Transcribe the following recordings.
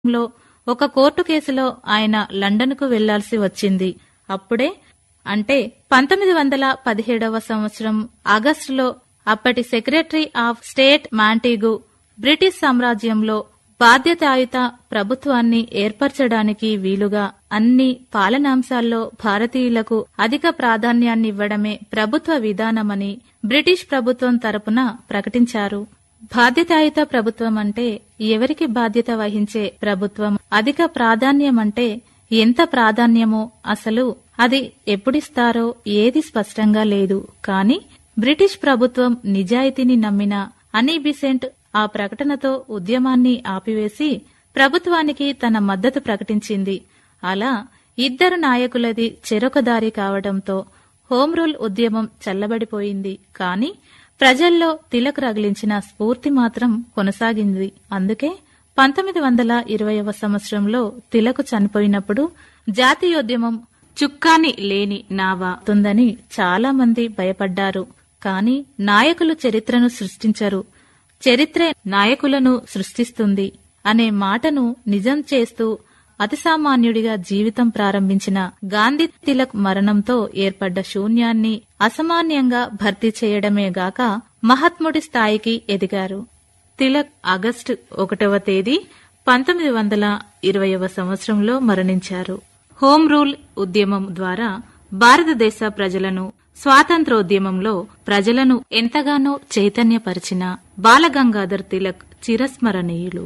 లో ఒక కోర్టు కేసులో ఆయన లండన్కు వెళ్లాల్సి వచ్చింది అప్పుడే అంటే పంతొమ్మిది వందల పదిహేడవ సంవత్సరం ఆగస్టులో అప్పటి secretary of state Montagu British సామ్రాజ్యంలో బాధ్యతాయుత ప్రభుత్వాన్ని ఏర్పరచడానికి వీలుగా అన్ని పాలనాంశాల్లో భారతీయులకు అధిక ప్రాధాన్యాన్నివ్వడమే ప్రభుత్వ విధానమని బ్రిటిష్ ప్రభుత్వం తరపున ప్రకటించారు బాధ్యతాయుత ప్రభుత్వం అంటే ఎవరికి బాధ్యత వహించే ప్రభుత్వం అధిక ప్రాధాన్యం అంటే ఎంత ప్రాధాన్యమో అసలు అది ఎప్పుడిస్తారో ఏది స్పష్టంగా లేదు కాని బ్రిటిష్ ప్రభుత్వం నిజాయితీని నమ్మిన అనీ బిసెంట్ ఆ ప్రకటనతో ఉద్యమాన్ని ఆపివేసి ప్రభుత్వానికి తన మద్దతు ప్రకటించింది అలా ఇద్దరు నాయకులది చెరొక దారి కావడంతో హోం రూల్ ఉద్యమం చల్లబడిపోయింది కాని ప్రజల్లో తిలక్ రగిలించిన స్ఫూర్తి మాత్రం కొనసాగింది అందుకే పంతొమ్మిది వందల ఇరవయవ సంవత్సరంలో తిలక్ చనిపోయినప్పుడు జాతీయోద్యమం చుక్కాని లేని నావా తుందని చాలా మంది భయపడ్డారు కాని నాయకులు చరిత్రను సృష్టించరు చరిత్రే నాయకులను సృష్టిస్తుంది అనే మాటను నిజం చేస్తూ అతిసామాన్యుడిగా జీవితం ప్రారంభించిన గాంధీ తిలక్ మరణంతో ఏర్పడ్డ శూన్యాన్ని అసామాన్యంగా భర్తీ చేయడమే గాక మహాత్ముడి స్థాయికి ఎదిగారు తిలక్ ఆగస్టు ఒకటవ తేదీ పంతొమ్మిది వందల ఇరవయవ సంవత్సరంలో మరణించారు హోం రూల్ ఉద్యమం ద్వారా భారతదేశ ప్రజలను స్వాతంత్రోద్యమంలో ప్రజలను ఎంతగానో చైతన్యపరిచిన బాలగంగాధర్ తిలక్ చిరస్మరణీయులు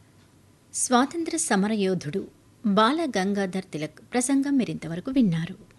స్వాతంత్ర సమరయోధుడు బాల గంగాధర్ తిలక్ ప్రసంగం మీరింతవరకు విన్నారు